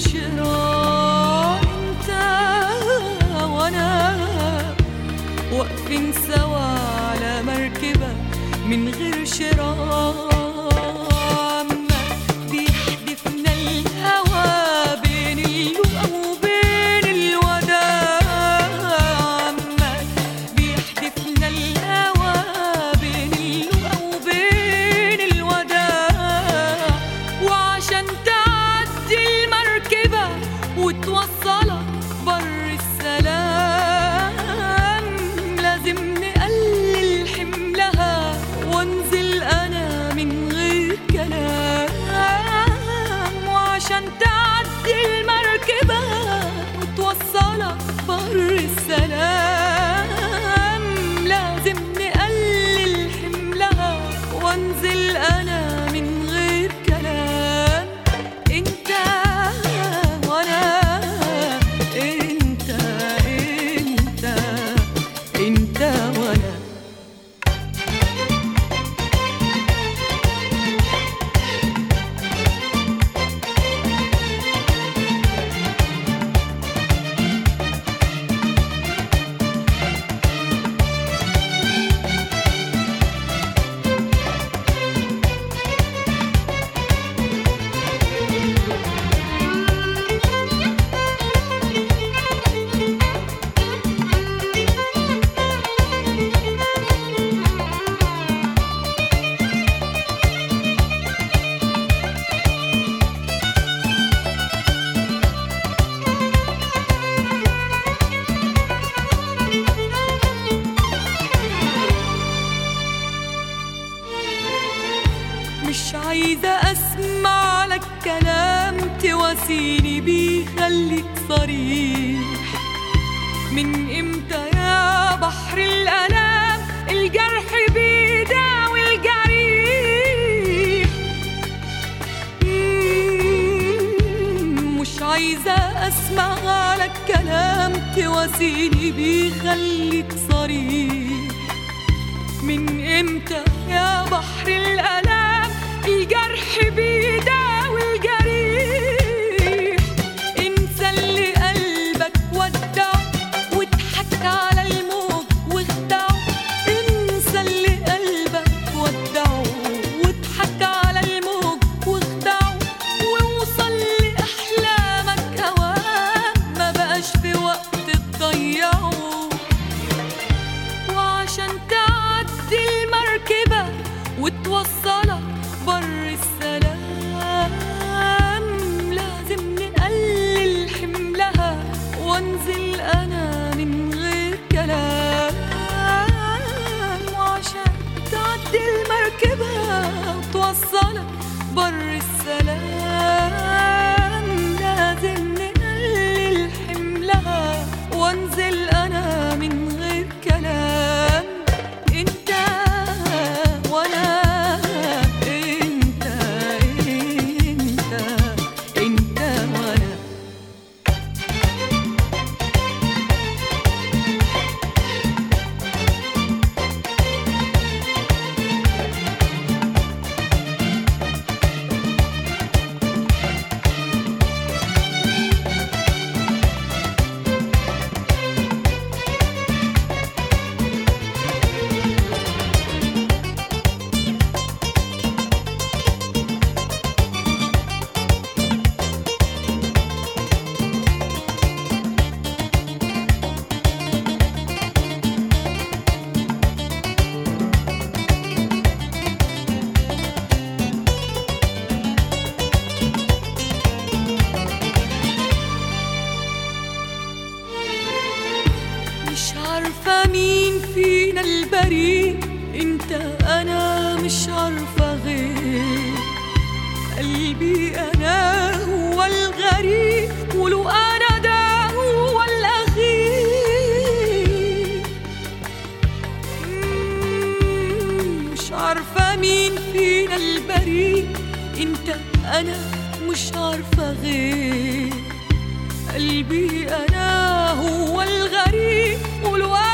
شراء انت وانا واقفين سوا على مركبة من غير شراء عمال بيحدفنا الهوى بين اللقا وبين الوداع عمال بيحدفنا الهوى بين اللقا وبين الوداع وعشان تعدي المركبة وتوصلك بر السلام لازم نقلل حملها وانزل انا من غير كلام وعشان تعدي المركبة وتوصلك بر السلام لازم نقلل حملها وانزل انا من غير كلام انت وانا انت انت انت وانا مش عايزة أسمع لك كلام تواسيني بيه خليك صريح من امتى يا بحر الألام الجرح بيداوي الجريح مم، مش عايزة أسمع لك كلام تواسيني بيه خليك صريح من امتى يا بحر الالام الجرح بيداوي الجريح انسى اللي قلبك ودعه واضحك على الموج واخدعه انسى اللي قلبك ودعه واضحك على الموج واخدعه ووصل لاحلامك هوام ما بقاش في وقت تضيعه وعشان تعدي المركبة وتوصلك بر السلام لازم نقلل حملها وانزل انا من غير كلام وعشان تعدي المركبة وتوصلك بر السلام لازم نقلل حملها وانزل انا من غير كلام انت وانا انت انت انت وانا مش عارفة مين فينا البريء انت انا مش عارفة غير قلبي انا هو الغريب ولو انا ده هو الاخير مم، مش عارفة مين فينا البريء انت انا مش عارفة غير قلبي انا هو الغريب ولو